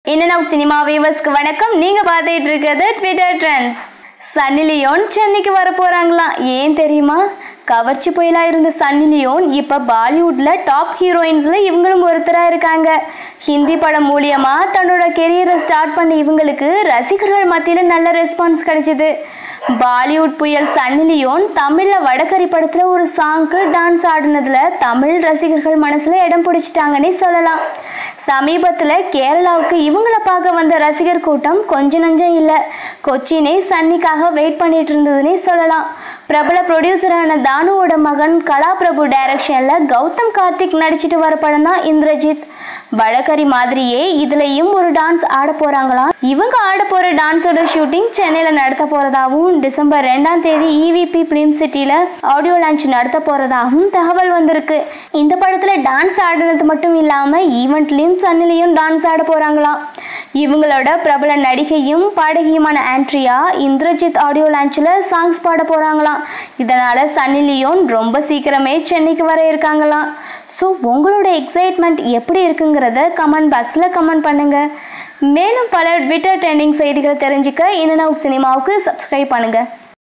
In out cinema வியூவர்ஸ்க்கு வணக்கம் நீங்க பார்த்துட்டு இருக்கிறது ட்விட்டர் ட்ரெண்ட்ஸ் சன்னி லியோன் சென்னைக்கு வர போறாங்களாம் ஏன் தெரியுமா கவர்ச்சி புயலா இருந்த சன்னி லியோன் இப்ப பாலிவுட்ல டாப் ஹீரோயின்ஸ்ல இவங்களும் ஒருத்தரா இருக்காங்க ஹிந்தி படம் மூலியமா தன்னோட கெரியரை ஸ்டார்ட் பண்ண இவங்களுக்கு ரசிகர்கள் மத்தியில நல்ல ரெஸ்பான்ஸ் கிடைச்சது பாலிவுட் புயல் சன்னி லியோன் தமிழ்ல வடகரி படத்துல ஒரு சாங்க்கு டான்ஸ் ஆடினதுல தமிழ் ரசிகர்கள் மனசுல இடம் பிடிச்சிட்டாங்கன்னே சொல்லலாம் சமீபத்துல கேரளாவுக்கு இவங்கள பார்க்க வந்த ரசிகர் கூட்டம் கொஞ்ச நஞ்சம் இல்ல கொச்சினே சன்னிக்காக வெயிட் பண்ணிட்டு இருந்ததுன்னே சொல்லலாம் பிரபல ப்ரொடியூசரான தானுவோட மகன் கலாபிரபு டைரக்ஷன்ல கௌதம் கார்த்திக் நடிச்சிட்டு வர படம் தான் இந்திரஜித் வழக்கறி மாதிரியே இதுலயும் ஒரு டான்ஸ் ஆட போறாங்களாம் இவங்க ஆட போற டான்ஸோட ஷூட்டிங் சென்னையில நடத்த போறதாகவும் டிசம்பர் ரெண்டாம் தேதி இவிபி பிலிம் சிட்டில ஆடியோ லான்ச் நடத்த போறதாகவும் தகவல் வந்திருக்கு இந்த படத்துல டான்ஸ் ஆடினது மட்டும் இல்லாம ஈவெண்ட்லயும் சன்னிலையும் டான்ஸ் ஆட போறாங்களாம் இவங்களோட பிரபல நடிகையும் பாடகியுமான ஆண்ட்ரியா இந்திரஜித் ஆடியோ லான்ச்சில் சாங்ஸ் பாட போகிறாங்களாம் இதனால் சன்னி லியோன் ரொம்ப சீக்கிரமே சென்னைக்கு வர இருக்காங்களாம் ஸோ உங்களோட எக்ஸைட்மெண்ட் எப்படி இருக்குங்கிறத கமெண்ட் பாக்ஸில் கமெண்ட் பண்ணுங்கள் மேலும் பல ட்விட்டர் ட்ரெண்டிங் செய்திகளை தெரிஞ்சுக்க இன் அவுட் சினிமாவுக்கு சப்ஸ்கிரைப் பண்ணுங்கள்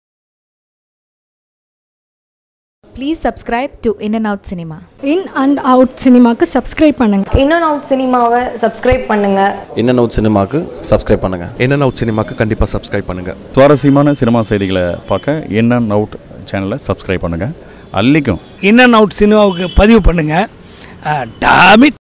Please subscribe to In and Out Cinema. In and Out சினிமாக்கு சப்ஸ்கிரைப் பண்ணுங்க இன் அண்ட் அவுட் சினிமாவை சப்ஸ்கிரைப் பண்ணுங்கள் இன் அண்ட் அவுட் சினிமாக்கு சப்ஸ்கிரைப் பண்ணுங்கள் இன் அண்ட் அவுட் சினிமாக்கு கண்டிப்பாக சப்ஸ்கிரைப் பண்ணுங்கள் சுவாரஸ்யமான சினிமா செய்திகளை பார்க்க இன் அண்ட் அவுட் சேனலை சப்ஸ்கிரைப் பண்ணுங்கள் அல்லிக்கும் இன் அண்ட் அவுட் சினிமாவுக்கு பதிவு பண்ணுங்கள் டாமிட்